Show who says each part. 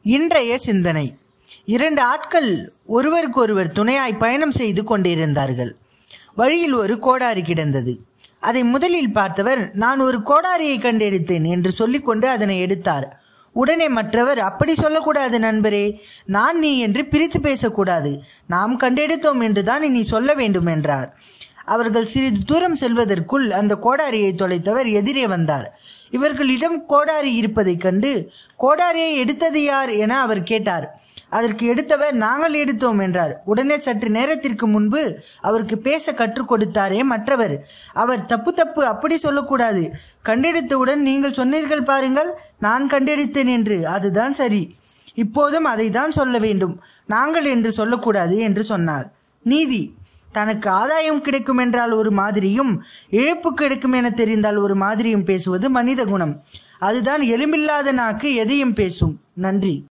Speaker 1: இன்றைய சிந்தனை இரண்டு ஆட்கள் ஒருவருக்கொருவர் துணையாய் பயணம் செய்து கொண்டிருந்தார்கள் வழியில் ஒரு கோடாரி கிடந்தது அதை முதலில் பார்த்தவர் நான் ஒரு கோடாரியை கண்டெடுத்தேன் என்று சொல்லிக்கொண்டு அதனை எடுத்தார் உடனே மற்றவர் அப்படி சொல்லக்கூடாது நண்பரே நான் நீ என்று பிரித்து பேசக்கூடாது நாம் கண்டெடுத்தோம் என்றுதான் நீ சொல்ல வேண்டும் என்றார் அவர்கள் சிறிது தூரம் செல்வதற்குள் அந்த கோடாரியை தொலைத்தவர் எதிரே வந்தார் இவர்களிடம் கோடாரி இருப்பதைக் கண்டு கோடாரியை எடுத்தது யார் என அவர் கேட்டார் அதற்கு எடுத்தவர் நாங்கள் எடுத்தோம் என்றார் உடனே சற்று நேரத்திற்கு முன்பு அவருக்கு பேச கற்றுக் கொடுத்தாரே மற்றவர் அவர் தப்பு தப்பு அப்படி சொல்லக்கூடாது கண்டெடுத்தவுடன் நீங்கள் சொன்னீர்கள் பாருங்கள் நான் கண்டெடுத்தேன் என்று அதுதான் சரி இப்போதும் அதை தான் சொல்ல வேண்டும் நாங்கள் என்று சொல்லக்கூடாது என்று சொன்னார் நீதி தனக்கு ஆதாயம் கிடைக்கும் என்றால் ஒரு மாதிரியும் இழப்பு கிடைக்கும் என தெரிந்தால் ஒரு மாதிரியும் பேசுவது மனித குணம் அதுதான் எலும்பில்லாத நாக்கு எதையும் பேசும் நன்றி